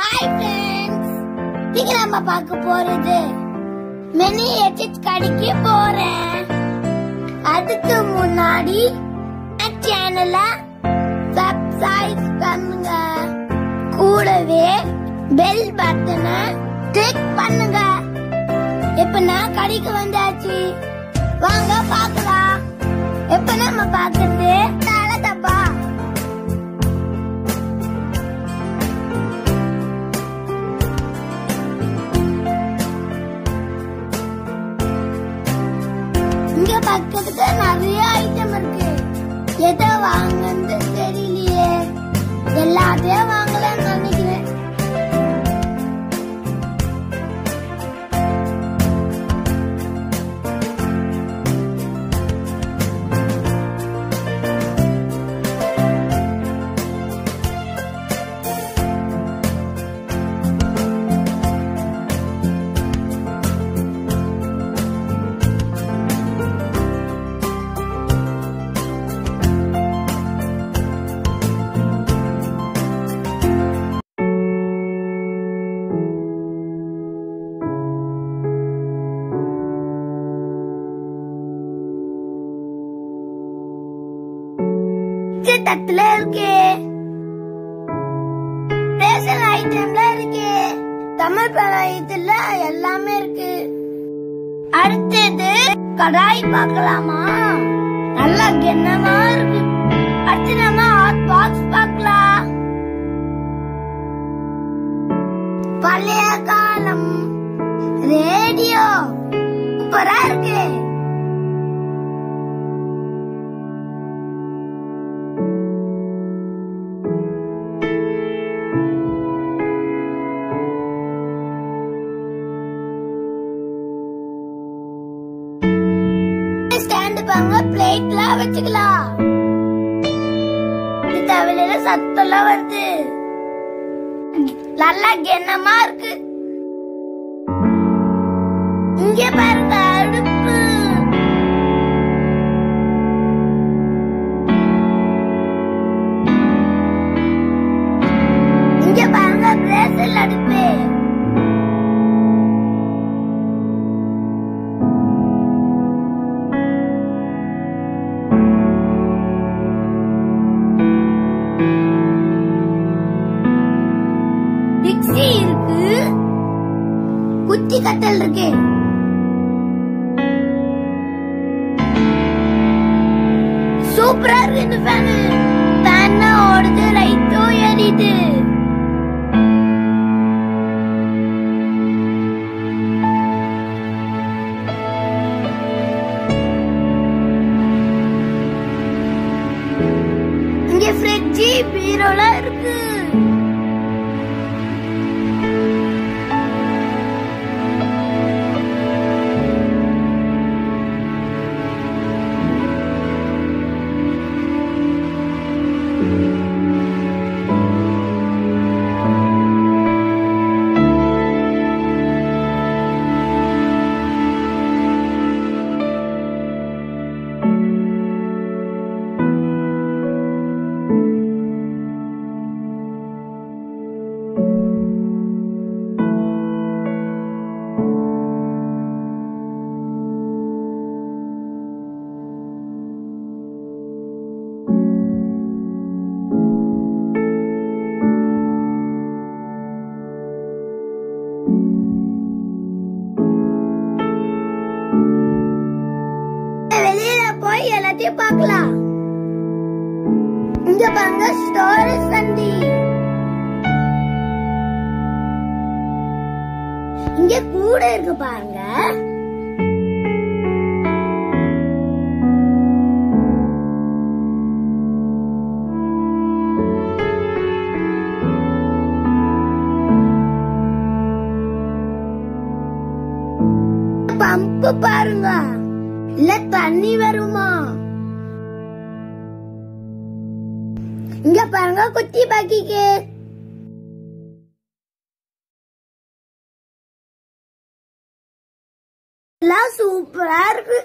hi friends நீங்க நம்ம பார்க்க போறது மினி எச்சிட் கடைக்கு போறேன் அதுக்கு முன்னாடி சேனல சப்ஸ்கிரைப் பண்ணுங்க கூடவே பெல் பட்டனை கிளிக் பண்ணுங்க இப்ப நான் கடைக்கு வந்தாச்சு வாங்க பார்க்கலாம் இப்ப நம்ம பார்க்கறது தலை டப்பா இங்க பக்கத்துக்கு நிறைய ஐட்டம் இருக்கு எதை வாங்கன்னு தெரியலையே எல்லாத்தையும் வாங்கலாம்னு நினைக்கிறேன் இங்க தட்டுல இருக்கு ரேஷன் ஐட்டம்ல இருக்கு தமிழ் பழத்துல எல்லாமே இருக்கு அடுத்தது கடாய் பார்க்கலாமா நல்லா கென்னமா இருக்கு அடுத்து நம்ம ஹாட் பாக்ஸ் பார்க்கலாம் பழைய காலம் ரேடியோ சூப்பரா இருக்கு ஸ்டாண்ட் பாருங்க பிளேட்ல வச்சுக்கலாம் இது தவிர சத்தம்லாம் வருது நல்லா கென்னமா இருக்கு இங்க பாருங்க அடுப்பு இங்க பாருங்க பிரேசில் அடுப்பு மிக்ஸி இருக்கு குச்சி கட்டல் இருக்கு சூப்பரா இருக்கு இந்த ஃபேன் ஃபேன் ஓடுது லைட்டும் எரியுது இங்க ஃப்ரிட்ஜ் பீரோலாம் இருக்கு வெளியில போய் எல்லாத்தையும் பார்க்கலாம் இங்க பாருங்க ஸ்டோரேஜ் சந்தி இங்க கூட இருக்கு பாருங்க பம்பு பாருங்க இல்ல தண்ணி வருமா இங்க பாருங்க குட்டி பாக்கிக்கு எல்லாம் சூப்பரா இருக்கு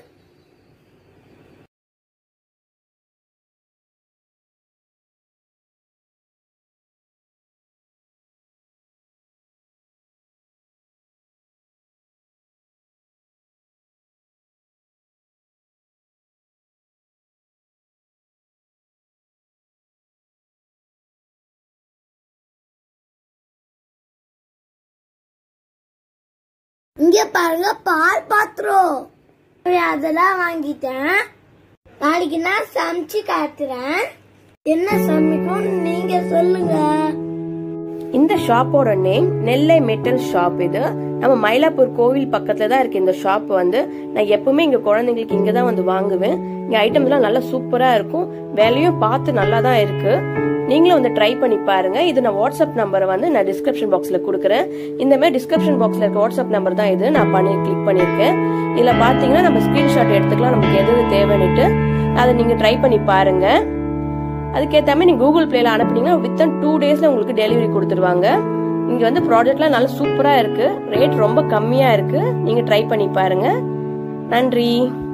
இங்க பாருங்க பால் பாத்திரம் அதெல்லாம் வாங்கிட்டேன் நாளைக்கு நான் சமைச்சு காட்டுறேன் என்ன சமைக்கும் நீங்க சொல்லுங்க இந்த ஷாப்போட நேம் நெல்லை மெட்டல் ஷாப் இது நம்ம மயிலாப்பூர் கோவில் பக்கத்துல தான் இருக்கு இந்த ஷாப் வந்து நான் எப்பவுமே இங்க குழந்தைங்களுக்கு இங்க தான் வந்து வாங்குவேன் இங்க ஐட்டம்ஸ் எல்லாம் நல்லா சூப்பரா இருக்கும் விலையும் பார்த்து நல்லா தான் இருக்கு நீங்களும் வந்து ட்ரை பண்ணி பாருங்க இது நான் வாட்ஸ்அப் நம்பரை வந்து நான் டிஸ்கிரிப்ஷன் பாக்ஸ்ல கொடுக்குறேன் இந்த மாதிரி டிஸ்கிரிப்ஷன் பாக்ஸ்ல இருக்க வாட்ஸ்அப் நம்பர் தான் இது நான் பண்ணி கிளிக் பண்ணிருக்கேன் இதுல பாத்தீங்கன்னா நம்ம ஸ்கிரீன்ஷாட் எடுத்துக்கலாம் நமக்கு எது எது தேவைன்னுட்டு அதை நீங்க ட்ரை பண்ணி பாருங்க அதுக்கேற்ற மாதிரி நீங்கள் கூகுள் பிளேல அனுப்புனீங்கன்னா வித்தின் டூ டேஸ்ல உங்களுக்கு டெலிவரி கொடுத்துருவாங்க இங்க வந்து ப்ராடக்ட்லாம் நல்லா சூப்பரா இருக்கு ரேட் ரொம்ப கம்மியா இருக்கு நீங்க ட்ரை பண்ணி பாருங்க நன்றி